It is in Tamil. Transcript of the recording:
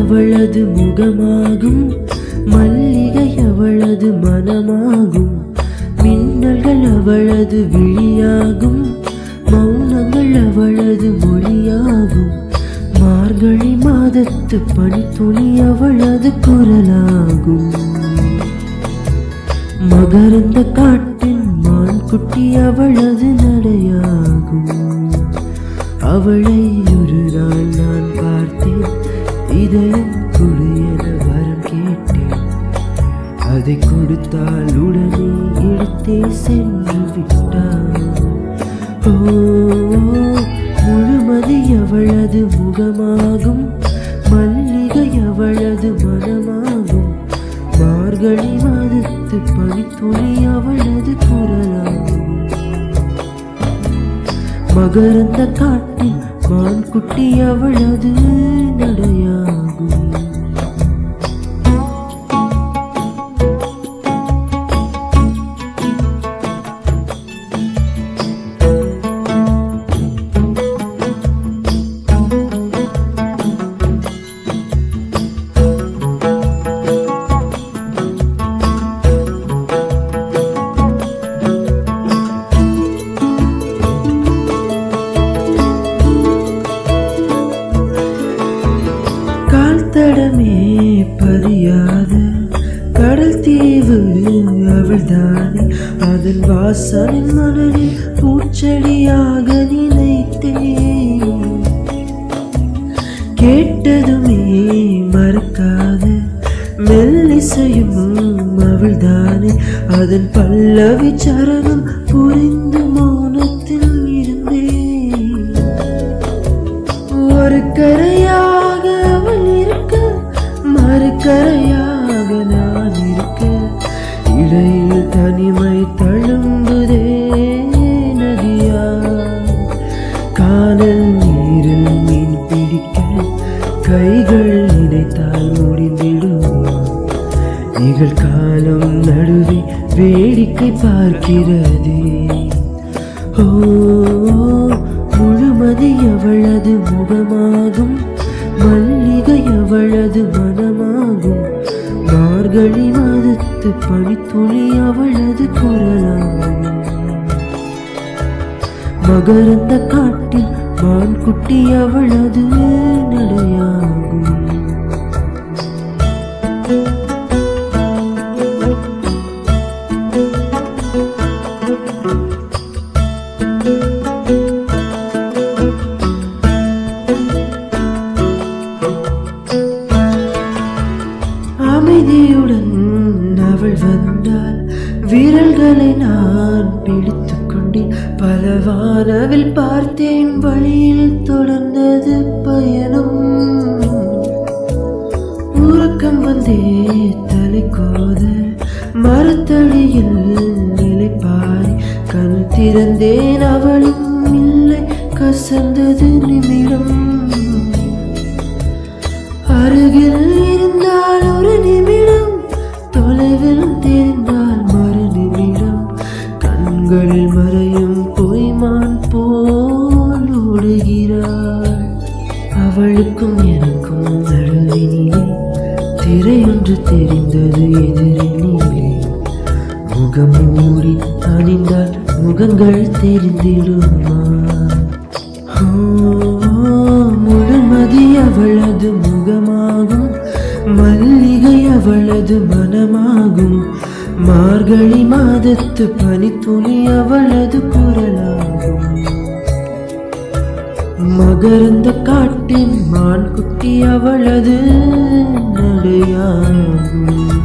அவளது முகமாகும் மல்லிகை அவளது மனமாகும் மின்னல்கள் அவளது விழியாகும் மௌனங்கள் அவளது மொழியாகும் மார்கழி மாதத்து பனித்துளி அவளது குரலாகும் மகரந்த காட்டின் மான் குட்டி அவளது நடையாகும் அவளை ஒரு நாள் நான் பார்த்தேன் இதயம் குழு என வரம் கேட்டேன் அதை கொடுத்தால் உடனே எடுத்தே சென்று விட்டான் ஓ முழுமதி அவளது முகமாகும் மல்லிகை அவளது மனமாகும் மார்கழி மாதத்து பனித்துளி அவளது குரலாகும் மகரந்த காட்டின் மான் குட்டி அவளது நடையாகும் கால் தடமே பதியாத கடல் தீவு அவள்தானே அதன் வாசலின் மணலில் பூச்செடியாக நினைத்தேன் கேட்டதுமே மறக்காத மெல்லிசையும் அவள்தானே அதன் பல்லவி சரணம் புரிந்து மௌனத்தில் இருந்தேன் ஒரு கரையாக அவள் இருக்க மறுக்கரையாக நான் இருக்க இடையில் தனிமை தழும்புதே நதியா காணல் நீரில் மீன் பிடிக்க கைகள் நினைத்தால் முடிந்திடும் நிகழ்காலம் நடுவே வேடிக்கை பார்க்கிறதே ஓ முழுமதி அவளது முகமாகும் மல்லிகை அவளது மனமாகும் மார்கழி மாதத்து பனித்துளி அவளது குரலாகும் மகரந்த காட்டில் மான் குட்டி அவளது நடையாகும் அமைதியுடன் அவள் வந்தாள் விரல்களை நான் பிடித்துக் கொண்டேன் பல வானவில் பார்த்தேன் வழியில் தொடர்ந்தது பயணம் உறக்கம் வந்தே தலை கோத மரத்தடியில் நிலைப்பாய் கண் திறந்தேன் அவளும் இல்லை கசந்தது நிமிடம் அருகில் இருந்தால் ஒரு நிமிடம் தொலைவில் தெரிந்தால் மறு நிமிடம் கண்களில் மறையும் பொய்மான் போல் ஓடுகிறாள் அவளுக்கும் எனக்கும் நடுவினிலே திரையொன்று தெரிந்தது எதிரினிலே முகமூடி அணிந்தால் முகங்கள் தெரிந்திடுமா ஓ, முழுமதி அவளது முகமாகும் மல்லிகை அவளது மனமாகும் மார்கழி மாதத்து பனித்துளி அவளது குரலாகும் மகரந்த காட்டின் மான் குட்டி அவளது நடையாகும்